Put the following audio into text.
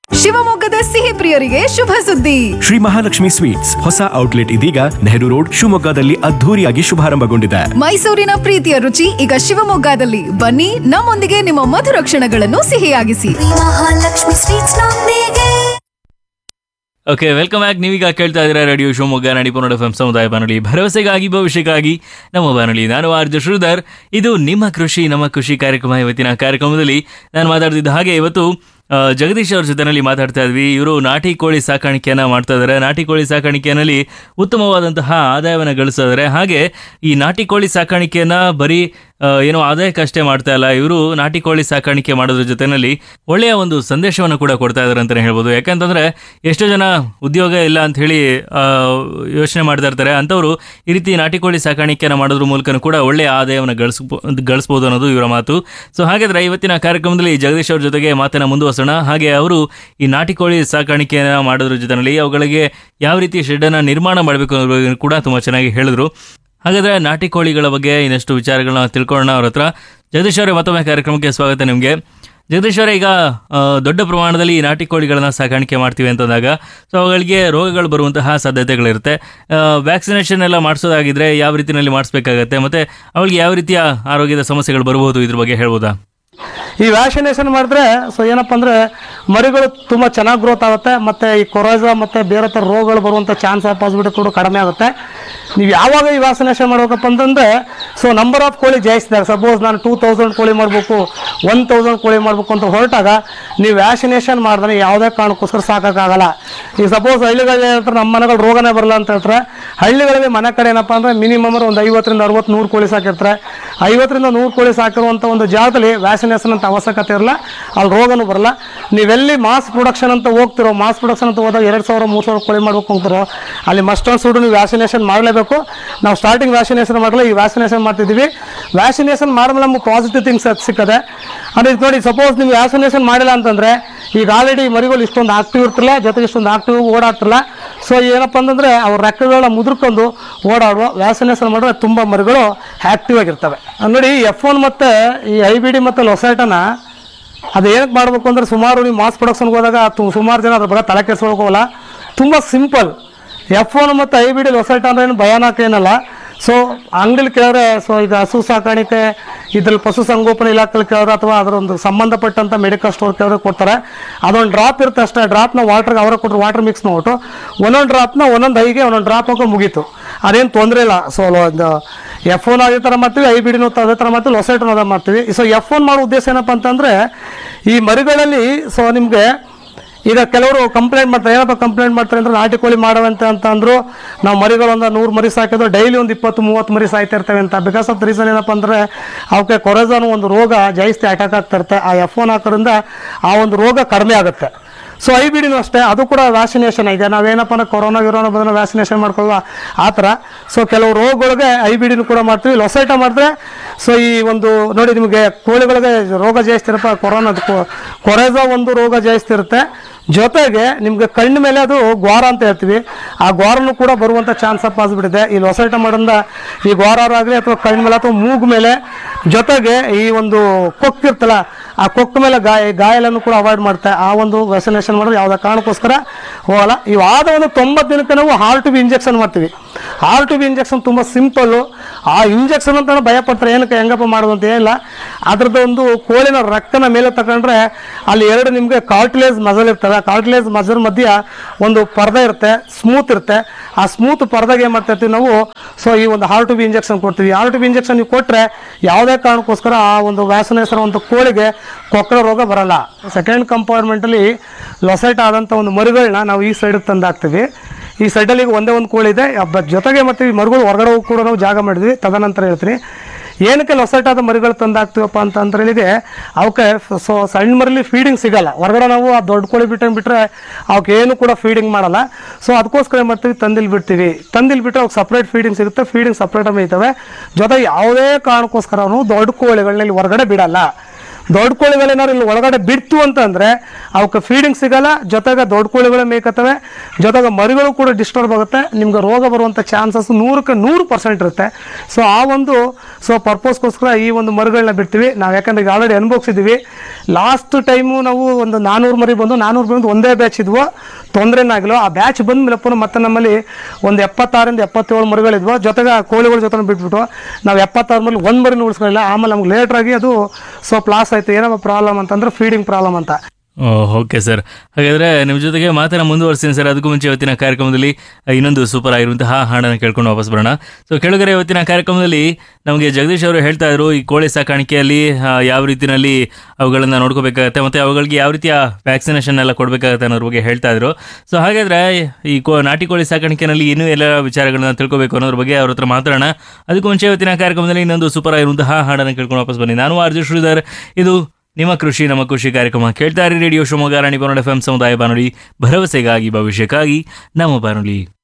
ಶಿವಮೊಗ್ಗದ ಸಿಹಿ ಪ್ರಿಯರಿಗೆ ಶುಭ ಸುದ್ದಿ ಶ್ರೀ ಮಹಾಲಕ್ಷ್ಮಿ ಸ್ವೀಟ್ಸ್ ಹೊಸ ಔಟ್ಲೆಟ್ ಇದೀಗ ನೆಹರು ರೋಡ್ ಶಿವಮೊಗ್ಗದಲ್ಲಿ ಅದ್ಧೂರಿಯಾಗಿ ಶುಭಾರಂಭಗೊಂಡಿದೆ ಮೈಸೂರಿನ ಪ್ರೀತಿಯ ರುಚಿ ಈಗ ಶಿವಮೊಗ್ಗದಲ್ಲಿ ಬನ್ನಿ ನಮ್ಮೊಂದಿಗೆ ನಿಮ್ಮ ಮಧುರ ಕ್ಷಣಗಳನ್ನು ಸಿಹಿಯಾಗಿಸಿ ಮಹಾಲಕ್ಷ್ಮಿ ಸ್ವೀಟ್ಸ್ ನೊಂದಿಗೆ ಓಕೆ ವೆಲ್ಕಮ್ ಬ್ಯಾಕ್ ನೀವೀಗ ಕೇಳ್ತಾ ಇದ್ದೀರಾ ರೇಡಿಯೋ ಶಿವಮೊಗ್ಗ ನಾಡಿಪುರ ಎಫ್ ಎಂ ಸಮುದಾಯ ಬಾನುಲಿ ಭರವಸೆಗಾಗಿ ಭವಿಷ್ಯಕ್ಕಾಗಿ ನಮ್ಮ ಬಾನುಲಿ ನಾನು ಆರ್ಜ ಶ್ರೀಧರ್ ಇದು ನಿಮ್ಮ ಕೃಷಿ ನಮ್ಮ ಕೃಷಿ ಕಾರ್ಯಕ್ರಮ ಇವತ್ತಿನ ಕಾರ್ಯಕ್ರಮದಲ್ಲಿ ನಾನು ಮಾತಾಡ್ತಿದ್ದ ಹಾಗೆ ಇವತ್ತು ಆ, ಜಗದೀಶ್ ಅವ್ರ ಜೊತೆನಲ್ಲಿ ಮಾತಾಡ್ತಾ ಇದ್ವಿ ಇವರು ನಾಟಿ ಕೋಳಿ ಸಾಕಾಣಿಕೆಯನ್ನ ಮಾಡ್ತಾ ಇದ್ದಾರೆ ನಾಟಿ ಕೋಳಿ ಸಾಕಾಣಿಕೆಯಲ್ಲಿ ಉತ್ತಮವಾದಂತಹ ಆದಾಯವನ್ನು ಗಳಿಸ್ತಾ ಇದ್ದಾರೆ ಹಾಗೆ ಈ ನಾಟಿ ಕೋಳಿ ಸಾಕಾಣಿಕೆಯನ್ನ ಬರೀ ಆ, ಏನೋ ಆದಾಯಕ್ಕಷ್ಟೇ ಮಾಡ್ತಾ ಇಲ್ಲ ಇವರು ನಾಟಿ ಕೋಳಿ ಸಾಕಾಣಿಕೆ ಮಾಡೋದ್ರ ಜೊತೆನಲ್ಲಿ ಒಳ್ಳೆಯ ಒಂದು ಸಂದೇಶವನ್ನು ಕೂಡ ಕೊಡ್ತಾ ಇದ್ದಾರೆ ಅಂತಲೇ ಹೇಳ್ಬೋದು ಯಾಕಂತಂದ್ರೆ ಎಷ್ಟೋ ಜನ ಉದ್ಯೋಗ ಇಲ್ಲ ಅಂತ ಹೇಳಿ ಆ, ಯೋಚನೆ ಮಾಡ್ತಾ ಇರ್ತಾರೆ ಅಂಥವ್ರು ಈ ರೀತಿ ನಾಟಿ ಕೋಳಿ ಸಾಕಾಣಿಕೆಯನ್ನು ಮಾಡೋದ್ರ ಮೂಲಕ ಕೂಡ ಒಳ್ಳೆಯ ಆದಾಯವನ್ನು ಗಳಿಸ್ಬೋ ಗಳಿಸ್ಬೋದು ಅನ್ನೋದು ಇವರ ಮಾತು ಸೊ ಹಾಗಾದ್ರೆ ಇವತ್ತಿನ ಕಾರ್ಯಕ್ರಮದಲ್ಲಿ ಜಗದೀಶ್ ಅವ್ರ ಜೊತೆಗೆ ಮಾತನ್ನ ಮುಂದುವರ್ಸೋಣ ಹಾಗೆ ಅವರು ಈ ನಾಟಿ ಕೋಳಿ ಸಾಕಾಣಿಕೆಯನ್ನು ಮಾಡೋದ್ರ ಜೊತೆನಲ್ಲಿ ಅವುಗಳಿಗೆ ಯಾವ ರೀತಿ ಶೆಡ್ಡನ್ನು ನಿರ್ಮಾಣ ಮಾಡಬೇಕು ಅನ್ನೋದ್ರ ಬಗ್ಗೆ ಕೂಡ ತುಂಬ ಚೆನ್ನಾಗಿ ಹೇಳಿದ್ರು ಹಾಗಾದ್ರೆ ನಾಟಿ ಕೋಳಿಗಳ ಬಗ್ಗೆ ಇನ್ನಷ್ಟು ವಿಚಾರಗಳನ್ನ ತಿಳ್ಕೊಳ್ಳೋಣ ಅವ್ರ ಹತ್ರ ಜಗದೀಶ್ ಅವರೇ ಮತ್ತೊಮ್ಮೆ ಕಾರ್ಯಕ್ರಮಕ್ಕೆ ಸ್ವಾಗತ ನಿಮಗೆ ಜಗದೀಶ್ ಅವರೇ ಈಗ ಆ, ದೊಡ್ಡ ಪ್ರಮಾಣದಲ್ಲಿ ಈ ನಾಟಿ ಕೋಳಿಗಳನ್ನ ಸಾಕಾಣಿಕೆ ಮಾಡ್ತೀವಿ ಅಂತಂದಾಗ ಸೊ ಅವುಗಳಿಗೆ ರೋಗಗಳು ಬರುವಂತಹ ಸಾಧ್ಯತೆಗಳಿರುತ್ತೆ ವ್ಯಾಕ್ಸಿನೇಷನ್ ಎಲ್ಲ ಮಾಡಿಸೋದಾಗಿದ್ರೆ ಯಾವ ರೀತಿಯಲ್ಲಿ ಮಾಡಿಸ್ಬೇಕಾಗತ್ತೆ ಮತ್ತೆ ಅವಳಿಗೆ ಯಾವ ರೀತಿಯ ಆರೋಗ್ಯದ ಸಮಸ್ಯೆಗಳು ಬರಬಹುದು ಇದ್ರ ಬಗ್ಗೆ ಹೇಳ್ಬೋದಾ ಈ ವ್ಯಾಕ್ಸಿನೇಷನ್ ಮಾಡಿದ್ರೆ ಸೊ ಏನಪ್ಪ ಅಂದರೆ ಮರಿಗಳು ತುಂಬ ಚೆನ್ನಾಗಿ ಗ್ರೋತ್ ಆಗುತ್ತೆ ಮತ್ತು ಈ ಕೊರೋಜಾ ಮತ್ತು ಬೇರೆ ಥರ ರೋಗಗಳು ಬರುವಂಥ ಚಾನ್ಸ್ ಆಫ್ ಪಾಸಿಬಿಲಿಟಿ ಕೂಡ ಕಡಿಮೆ ಆಗುತ್ತೆ ನೀವು ಯಾವಾಗ ಈ ವ್ಯಾಕ್ಸಿನೇಷನ್ ಮಾಡ್ಬೇಕಪ್ಪ ಅಂತಂದರೆ ಸೊ ನಂಬರ್ ಆಫ್ ಕೋಳಿ ಜಾಸ್ತಿ ಸಪೋಸ್ ನಾನು ಟೂ ತೌಸಂಡ್ ಕೋಳಿ ಮಾಡಬೇಕು ಒನ್ ತೌಸಂಡ್ ಕೋಳಿ ಮಾಡಬೇಕು ಅಂತ ಹೊರಟಾಗ ನೀವು ವ್ಯಾಕ್ಸಿನೇಷನ್ ಮಾಡಿದ್ರೆ ಯಾವುದೇ ಕಾರಣಕ್ಕೋಸ್ಕರ ಸಾಕೋಕ್ಕಾಗಲ್ಲ ಈಗ ಸಪೋಸ್ ಹಳ್ಳಿಗಳಲ್ಲಿ ಹೇಳ್ತಾರೆ ನಮ್ಮ ಮನೆಗಳು ರೋಗನೇ ಬರಲ್ಲ ಅಂತ ಹೇಳ್ತಾರೆ ಹಳ್ಳಿಗಳಲ್ಲಿ ಮನೆ ಕಡೆ ಏನಪ್ಪ ಅಂದರೆ ಮಿನಿಮಮ್ ಒಂದು ಐವತ್ತರಿಂದ ಅರವತ್ತು ನೂರು ಕೋಳಿ ಸಾಕಿರ್ತಾರೆ ಐವತ್ತರಿಂದ ನೂರು ಕೋಳಿ ಸಾಕಿರುವಂಥ ಒಂದು ಜಾಗದಲ್ಲಿ ವ್ಯಾಕ್ಸಿನೇಷನ್ ಅಂತ ಅವಶ್ಯಕತೆ ಇರಲ್ಲ ಅಲ್ಲಿ ರೋಗನೂ ಬರಲ್ಲ ನೀವೆಲ್ಲಿ ಮಾಸ್ ಪ್ರೊಡಕ್ಷನ್ ಅಂತ ಹೋಗ್ತಿರೋ ಮಾಸ್ ಪ್ರೊಡಕ್ಷನ್ ಅಂತ ಹೋದಾಗ ಎರಡು ಸಾವಿರ ಮೂರು ಸಾವಿರ ಕೋಳಿ ಮಾಡ್ಬೇಕು ಹೋಗ್ತಿರೋ ಅಲ್ಲಿ ಮಸ್ಟ್ ಆನ್ ಸುಡು ನೀವು ವ್ಯಾಕ್ಸಿನೇಷನ್ ಮಾಡಲೇಬೇಕು ನಾವು ಸ್ಟಾರ್ಟಿಂಗ್ ವ್ಯಾಕ್ಸಿನೇಷನ್ ಮಾಡಲ್ಲ ಈ ವ್ಯಾಕ್ಸಿನೇಷನ್ ಮಾಡ್ತಿದ್ದೀವಿ ವ್ಯಾಕ್ಸಿನೇಷನ್ ಮಾಡಿದ್ಮೇಲೆ ನಮ್ಗೆ ಪಾಸಿಟಿವ್ ಥಿಂಗ್ಸ್ ಸಿಕ್ಕದೆ ಅಂದರೆ ಇದು ನೋಡಿ ಸಪೋಸ್ ನೀವು ವ್ಯಾಕ್ಸಿನೇಷನ್ ಮಾಡಿಲ್ಲ ಅಂತಂದರೆ ಈಗ ಆಲ್ರೆಡಿ ಮರಿಗಳು ಇಷ್ಟೊಂದು ಆಕ್ಟಿವ್ ಇರ್ತಿಲ್ಲ ಜೊತೆಗೆ ಇಷ್ಟೊಂದು ಆಕ್ಟಿವ್ ಓಡಾಡ್ತಿಲ್ಲ ಸೊ ಏನಪ್ಪ ಅಂತಂದರೆ ಅವ್ರ ರೆಕ್ಕೆಗಳನ್ನ ಮುದುರ್ಕೊಂಡು ಓಡಾಡುವ ವ್ಯಾಕ್ಸಿನೇಷನ್ ಮಾಡಿದ್ರೆ ತುಂಬ ಮರಿಗಳು ಆ್ಯಕ್ಟಿವ್ ಆಗಿರ್ತವೆ ನೋಡಿ ಎಫ್ ಒನ್ ಮತ್ತು ಈ ಐ ಬಿ ಡಿ ಮತ್ತು ಲೊಸೈಟನ ಅದು ಏನಕ್ಕೆ ಮಾಡಬೇಕು ಅಂದರೆ ಸುಮಾರು ನೀವು ಮಾಸ್ ಪ್ರೊಡಕ್ಷನ್ಗೆ ಹೋದಾಗ ತು- ಸುಮಾರು ಜನ ಅದ್ರ ಬಗ್ಗೆ ತಲೆ ಕೆಡ್ಸ್ಕೊಳಕ್ ಹೋಗಲ್ಲ ತುಂಬ ಸಿಂಪಲ್ ಎಫ್ ಒನ್ ಮತ್ತು ಐ ಬಿ ಡಿ ಲೊಸೈಟ್ ಅಂದ್ರೆ ಏನು ಭಯಾನಕ ಏನಲ್ಲ ಸೊ ಅಂಗಡಿಲಿ ಕೇಳಿದ್ರೆ ಸೊ ಈಗ ಹಸು ಸಾಕಾಣಿಕೆ ಇದ್ರಲ್ಲಿ ಪಶು ಸಂಗೋಪನೆ ಇಲಾಖೆಯಲ್ಲಿ ಕೇಳಿದ್ರೆ ಅಥವಾ ಅದರೊಂದು ಸಂಬಂಧಪಟ್ಟಂಥ ಮೆಡಿಕಲ್ ಸ್ಟೋರ್ ಕೇಳಿದ್ರೆ ಕೊಡ್ತಾರೆ ಅದೊಂದು ಡ್ರಾಪ್ ಇರುತ್ತೆ ಅಷ್ಟೇ ಡ್ರಾಪ್ನ ವಾಟರ್ಗೆ ಅವರ ಕೊಟ್ಟರು ವಾಟರ್ ಮಿಕ್ಸ್ ಮಾಡ್ಬಿಟ್ಟು ಒಂದೊಂದು ಡ್ರಾಪ್ನ ಒಂದೊಂದು ಐಗೆ ಒಂದೊಂದು ಡ್ರಾಪ್ ಹಾಕೋ ಮುಗೀತು ಅದೇನು ತೊಂದರೆ ಇಲ್ಲ ಸೊ ಒಂದು ಎಫ್ ಒನ್ ಅದೇ ಥರ ಮಾಡ್ತೀವಿ ಐ ಬಿ ಡಿನೂ ಅದೇ ಥರ ಮಾಡ್ತೀವಿ ಲೊಸೈಟನ್ನು ಅದೇ ಮಾಡ್ತೀವಿ ಸೊ ಎಫ್ ಒನ್ ಮಾಡೋ ಉದ್ದೇಶ ಏನಪ್ಪ ಅಂತಂದರೆ ಈ ಮರಿಗಳಲ್ಲಿ ಸೊ ನಿಮಗೆ ಈಗ ಕೆಲವರು ಕಂಪ್ಲೇಂಟ್ ಮಾಡ್ತಾರೆ ಏನಪ್ಪ ಕಂಪ್ಲೇಂಟ್ ಮಾಡ್ತಾರೆ ಅಂದ್ರೆ ನಾಟಿ ಕೋಳಿ ಮಾಡವಂತೆ ಅಂತ ಅಂದ್ರು ನಾವು ಮರಿಗಳು ಒಂದು ನೂರು ಮರಿ ಸಾಕಿದ್ರು ಡೈಲಿ ಒಂದು ಇಪ್ಪತ್ತು ಮೂವತ್ತು ಮರಿ ಸಾಯ್ತಾ ಇರ್ತವೆ ಅಂತ ಬಿಕಾಸ್ ಆಫ್ ರೀಸನ್ ಏನಪ್ಪ ಅಂದರೆ ಅವಕ್ಕೆ ಕೊರೆಜಾನು ಒಂದು ರೋಗ ಜಾಸ್ತಿ ಅಟ್ಯಾಕ್ ಆಗ್ತಾ ಇರುತ್ತೆ ಆ ಎಫ್ ಒನ್ ಹಾಕೋದ್ರಿಂದ ಆ ಒಂದು ರೋಗ ಕಡಿಮೆ ಆಗುತ್ತೆ ಸೊ ಐ ಬಿ ಡಿನೂ ಅಷ್ಟೇ ಅದು ಕೂಡ ವ್ಯಾಕ್ಸಿನೇಷನ್ ಇದೆ ನಾವೇನಪ್ಪ ಅಂದ್ರೆ ಕೊರೋನಾ ಗಿರೋನಾ ಬಂದ್ರೆ ವ್ಯಾಕ್ಸಿನೇಷನ್ ಮಾಡ್ಕೊಳ್ಳುವ ಆ ಥರ ಸೊ ಕೆಲವು ರೋಗಗಳಿಗೆ ಐ ಬಿ ಡಿನೂ ಕೂಡ ಮಾಡ್ತೀವಿ ಲೊಸೈಟ ಮಾಡಿದ್ರೆ ಸೊ ಈ ಒಂದು ನೋಡಿ ನಿಮಗೆ ಕೋಳಿಗಳಿಗೆ ರೋಗ ಜಾಸ್ತಿ ಇರಪ್ಪ ಕೊರೋನಾದ ಕೊರೆಜಾ ಒಂದು ರೋಗ ಜಾಸ್ತಿ ಇರುತ್ತೆ ಜೊತೆಗೆ ನಿಮಗೆ ಕಣ್ಣು ಮೇಲೆ ಅದು ಗ್ವಾರ ಅಂತ ಹೇಳ್ತೀವಿ ಆ ಗ್ವಾರನು ಕೂಡ ಬರುವಂಥ ಚಾನ್ಸ್ ಆಫ್ ಪಾಸಿಬಿಟ್ಟಿದೆ ಈ ಲೊಸೈಟ ಮಾಡೋದ್ರಿಂದ ಈ ಗ್ವಾರಾಗಲಿ ಅಥವಾ ಕಣ್ಣು ಮೇಲೆ ಅಥವಾ ಮೂಗು ಮೇಲೆ ಜೊತೆಗೆ ಈ ಒಂದು ಕೊಕ್ಕಿರ್ತಲ್ಲ ಆ ಕೊಕ್ಕ ಮೇಲೆ ಗಾಯ ಗಾಯಲನ್ನು ಕೂಡ ಅವಾಯ್ಡ್ ಮಾಡ್ತಾರೆ ಆ ಒಂದು ವ್ಯಾಕ್ಸಿನೇಷನ್ ಮಾಡಿದ್ರೆ ಯಾವುದೇ ಕಾರಣಕ್ಕೋಸ್ಕರ ಹೋಗಲ್ಲ ಇವಾದ ಒಂದು ತೊಂಬತ್ತು ದಿನಕ್ಕೆ ನಾವು ಹಾಲ್ ಟು ಬಿ ಇಂಜೆಕ್ಷನ್ ಮಾಡ್ತೀವಿ ಹಾಲ್ ಟು ಬಿ ಇಂಜೆಕ್ಷನ್ ತುಂಬ ಸಿಂಪಲ್ಲು ಆ ಇಂಜೆಕ್ಷನ್ ಅಂತ ಭಯ ಪಡ್ತಾರೆ ಏನಕ್ಕೆ ಹೆಂಗಪ್ಪ ಮಾಡೋದು ಅಂತ ಏನಿಲ್ಲ ಅದ್ರದ್ದು ಒಂದು ಕೋಳಿನ ರಕ್ತನ ಮೇಲೆ ತಗೊಂಡ್ರೆ ಅಲ್ಲಿ ಎರಡು ನಿಮಗೆ ಕಾರ್ಟಿಲೇಜ್ ಮಜಲ್ ಇರ್ತವೆ ಆ ಕಾರ್ಟಿಲೇಜ್ ಮಜಲ್ ಮಧ್ಯ ಒಂದು ಪರ್ದೆ ಇರುತ್ತೆ ಸ್ಮೂತ್ ಇರುತ್ತೆ ಆ ಸ್ಮೂತ್ ಪರ್ದಾಗ ಏನು ಮಾಡ್ತಾ ಇರ್ತೀವಿ ನಾವು ಸೊ ಈ ಒಂದು ಹಾಲ್ ಟು ಬಿ ಇಂಜೆಕ್ಷನ್ ಕೊಡ್ತೀವಿ ಹಾಲ್ ಟು ಬಿ ಇಂಜೆಕ್ಷನ್ ನೀವು ಕೊಟ್ಟರೆ ಯಾವುದೇ ಕಾರಣಕ್ಕೋಸ್ಕರ ಆ ಒಂದು ವ್ಯಾಕ್ಸಿನೇಷನ್ ಒಂದು ಕೋಳಿಗೆ ಕೊಕ್ಕರ ರೋಗ ಬರಲ್ಲ ಸೆಕೆಂಡ್ ಕಂಪಾರ್ಟ್ಮೆಂಟಲ್ಲಿ ಲೊಸೈಟ್ ಆದಂಥ ಒಂದು ಮರಿಗಳನ್ನ ನಾವು ಈ ಸೈಡಿಗೆ ತಂದು ಹಾಕ್ತೀವಿ ಈ ಸೈಡಲ್ಲಿ ಈಗ ಒಂದೇ ಒಂದು ಕೋಳಿ ಇದೆ ಅಬ್ಬ ಜೊತೆಗೆ ಮತ್ತು ಈ ಮರಿಗಳು ಹೊರಗಡೆ ಹೋಗಿ ಕೂಡ ನಾವು ಜಾಗ ಮಾಡಿದ್ವಿ ತದನಂತರ ಹೇಳ್ತೀನಿ ಏನಕ್ಕೆ ಲೊಸೈಟ್ ಆದ ಮರಿಗಳು ತಂದು ಹಾಕ್ತೀವಪ್ಪ ಅಂತ ಅಂದ್ರೆ ಹೇಳಿದೆ ಅವಕ್ಕೆ ಸೊ ಸಣ್ಣ ಮರಿಲಿ ಫೀಡಿಂಗ್ ಸಿಗಲ್ಲ ಹೊರಗಡೆ ನಾವು ಆ ದೊಡ್ಡ ಕೋಳಿ ಬಿಟ್ಟಂಗೆ ಬಿಟ್ಟರೆ ಅವಕ್ಕೆ ಏನು ಕೂಡ ಫೀಡಿಂಗ್ ಮಾಡಲ್ಲ ಸೊ ಅದಕ್ಕೋಸ್ಕರ ಏನು ಮಾಡ್ತೀವಿ ತಂದಿಲ್ ಬಿಡ್ತೀವಿ ತಂದಿಲ್ ಬಿಟ್ಟರೆ ಅವ್ಕೆ ಸಪ್ರೇಟ್ ಫೀಡಿಂಗ್ ಸಿಗುತ್ತೆ ಫೀಡಿಂಗ್ ಸಪ್ರೇಟ್ ಮೇಯ್ತವೆ ಜೊತೆಗೆ ಯಾವುದೇ ಕಾರಣಕ್ಕೋಸ್ಕರ ನಾವು ದೊಡ್ಡ ಕೋಳಿಗಳನ್ನ ಇಲ್ಲಿ ಹೊರಗಡೆ ಬಿಡಲ್ಲ ದೊಡ್ಡ ಕೋಳಿಗಳೇನಾದ್ರು ಇಲ್ಲಿ ಒಳಗಡೆ ಬಿಡ್ತು ಅಂತಂದ್ರೆ ಅವಕ್ಕೆ ಫೀಡಿಂಗ್ ಸಿಗಲ್ಲ ಜೊತೆಗೆ ದೊಡ್ಡ ಕೋಳಿಗಳು ಮೇಯ್ಕತ್ತವೆ ಜೊತೆಗೆ ಮರಿಗಳು ಕೂಡ ಡಿಸ್ಟರ್ಬ್ ಆಗುತ್ತೆ ನಿಮ್ಗೆ ರೋಗ ಬರುವಂಥ ಚಾನ್ಸಸ್ ನೂರಕ್ಕೆ ನೂರು ಪರ್ಸೆಂಟ್ ಇರುತ್ತೆ ಸೊ ಆ ಒಂದು ಸೊ ಪರ್ಪಸ್ಗೋಸ್ಕರ ಈ ಒಂದು ಮರಿಗಳನ್ನ ಬಿಡ್ತೀವಿ ನಾವು ಯಾಕಂದ್ರೆ ಈಗ ಆಲ್ರೆಡಿ ಅನುಭವಿಸಿದ್ದೀವಿ ಲಾಸ್ಟ್ ಟೈಮು ನಾವು ಒಂದು ನಾನ್ನೂರು ಮರಿ ಬಂದು ನಾನ್ನೂರು ಬಂದು ಒಂದೇ ಬ್ಯಾಚ್ ಇದ್ವು ತೊಂದರೆನೇ ಆಗಿಲ್ಲ ಆ ಬ್ಯಾಚ್ ಬಂದ ಮೇಲೆ ಪುನಃ ಮತ್ತೆ ನಮ್ಮಲ್ಲಿ ಒಂದು ಎಪ್ಪತ್ತಾರರಿಂದ ಎಪ್ಪತ್ತೇಳು ಮರಿಗಳಿದ್ವು ಜೊತೆಗೆ ಆ ಕೋಳಿಗಳ ಜೊತೆ ಬಿಟ್ಬಿಟ್ಟು ನಾವು ಎಪ್ಪತ್ತಾರು ಮರಿ ಒಂದು ಮರಿನ ಉಳಿಸ್ಕೊಳ್ಳಿಲ್ಲ ಆಮೇಲೆ ನಮ್ಗೆ ಲೇಟ್ರಾಗಿ ಅದು ಸ್ವಲ್ಪ ಲಾಸ್ ಆಯಿತು ಏನಪ್ಪ ಪ್ರಾಬ್ಲಮ್ ಅಂತಂದ್ರೆ ಫೀಡಿಂಗ್ ಪ್ರಾಬ್ಲಮ್ ಅಂತ ಓಕೆ ಸರ್ ಹಾಗಾದ್ರೆ ನಿಮ್ಮ ಜೊತೆಗೆ ಮಾತನ್ನ ಮುಂದುವರಿಸ್ತೀನಿ ಸರ್ ಅದಕ್ಕೂ ಮುಂಚೆ ಇವತ್ತಿನ ಕಾರ್ಯಕ್ರಮದಲ್ಲಿ ಇನ್ನೊಂದು ಸೂಪರ್ ಆಗಿರುವಂತಹ ಹಾಡನ್ನು ಕೇಳ್ಕೊಂಡು ವಾಪಸ್ ಬರೋಣ ಸೊ ಕೆಳಗರೆ ಇವತ್ತಿನ ಕಾರ್ಯಕ್ರಮದಲ್ಲಿ ನಮಗೆ ಜಗದೀಶ್ ಅವರು ಹೇಳ್ತಾ ಇದ್ರು ಈ ಕೋಳಿ ಸಾಕಾಣಿಕೆಯಲ್ಲಿ ಆ, ಯಾವ ರೀತಿಯಲ್ಲಿ ಅವುಗಳನ್ನು ನೋಡ್ಕೋಬೇಕಾಗತ್ತೆ ಮತ್ತೆ ಅವುಗಳಿಗೆ ಯಾವ ರೀತಿಯ ವ್ಯಾಕ್ಸಿನೇಷನ್ ಎಲ್ಲ ಕೊಡಬೇಕಾಗತ್ತೆ ಅನ್ನೋದ್ರ ಬಗ್ಗೆ ಹೇಳ್ತಾ ಇದ್ರು ಸೊ ಹಾಗಾದ್ರೆ ಈ ಕೋ ನಾಟಿ ಕೋಳಿ ಸಾಕಾಣಿಕೆಯಲ್ಲಿ ಇನ್ನೂ ಎಲ್ಲ ವಿಚಾರಗಳನ್ನ ತಿಳ್ಕೊಬೇಕು ಅನ್ನೋದ್ರ ಬಗ್ಗೆ ಅವ್ರ ಹತ್ರ ಮಾತಾಡೋಣ ಅದಕ್ಕೂ ಮುಂಚೆ ಇವತ್ತಿನ ಕಾರ್ಯಕ್ರಮದಲ್ಲಿ ಇನ್ನೊಂದು ಸೂಪರ್ ಆಗಿರುವಂತಹ ಹಾಡನ್ನು ಕೇಳ್ಕೊಂಡು ವಾಪಸ್ ಬನ್ನಿ ನಾನು ಆರ್ಜು ಶ್ರೀಧರ್ ಇದು ನಿಮ್ಮ ಕೃಷಿ ನಮ್ಮ ಕೃಷಿ ಕಾರ್ಯಕ್ರಮ ಕೇಳ್ತಾ ಇರಿ ರೇಡಿಯೋ ಶಿವಮೊಗ್ಗ ರಾಣಿ ಬಾನುಡಿ ಎಫ್ ಎಂ ಸಮುದಾಯ ಬಾನುಲಿ ಭರವಸೆಗಾಗಿ ಭವಿಷ್ಯಕ್ಕಾಗಿ ನಮ್ಮ ಬಾನುಲಿ